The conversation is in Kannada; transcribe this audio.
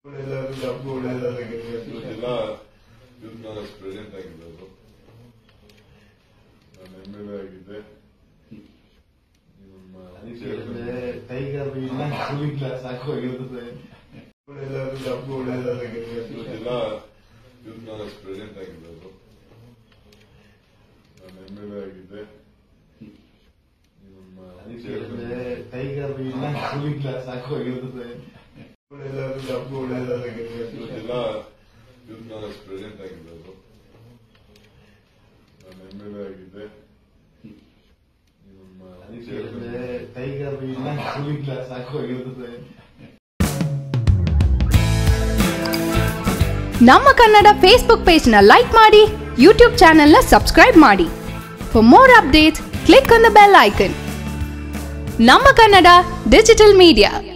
ಒಳ್ಳೆದಾಗಲಿ ಹಬ್ಬ ಒಳ್ಳೆದಾಗಲಿ ಇವತ್ತೆಲ್ಲ ಯೂತ್ ಕಾಂಗ್ರೆಸ್ ಪ್ರೆಸಿಡೆಂಟ್ ಆಗಿದ್ದವರು ನಾನು ಎಮ್ ಎಲ್ ಎ ಆಗಿದ್ದೆ ನಮ್ಮ chairman- ಟೈಗರ್ ಇಲ್ಲ ಕೂಲಿಂಗ್ ಗ್ಲಾಸ್ ಹಾಕೋಗಿರ್ತದೆ ಒಳ್ಳೆದಾಗಲಿ ಹಬ್ಬ ಒಳ್ಳೆದಾಗಲಿ ಇವತ್ತೆಲ್ಲ ಯೂತ್ ಕಾಂಗ್ರೆಸ್ ಪ್ರೆಸಿಡೆಂಟ್ ಆಗಿದ್ದವರು ನಾನು ಎಮ್ ಎಲ್ ಎ ಆಗಿದ್ದೆ ನಮ್ಮ chairman- ಟೈಗರ್ ಇಲ್ಲ ಕೂಲಿಂಗ್ ಗ್ಲಾಸ್ ಹಾಕೋಗಿರ್ತದೆ ಒಳ್ಳೆದಾಗಲಿ ಹಬ್ಬ ಒಳ್ಳೆದಾಗಲಿ ಇವತ್ತೆಲ್ಲ ಯೂತ್ ಕಾಂಗ್ರೆಸ್ ಪ್ರೆಸಿಡೆಂಟ್ ಆಗಿದ್ದವರು ನಾನು ಎಮ್ ಎಲ್ ಎ ಆಗಿದ್ದೆ ನಮ್ಮ chairman- ಟೈಗರ್ ಇಲ್ಲ ಕೂಲಿಂಗ್ ಗ್ಲಾಸ್ ಹಾಕೋಗಿರ್ತದೆ ನಮ್ಮ ಕನ್ನಡ ಫೇಸ್ಬುಕ್ ಪೇಜ್ನ ಲೈಕ್ ಮಾಡಿ ಯೂಟ್ಯೂಬ್ ಚಾನೆಲ್ನ ಸಬ್ಸ್ಕ್ರೈಬ್ ಮಾಡಿ for more updates click on the bell icon ನಮ್ಮ ಕನ್ನಡ ಡಿಜಿಟಲ್ ಮೀಡಿಯಾ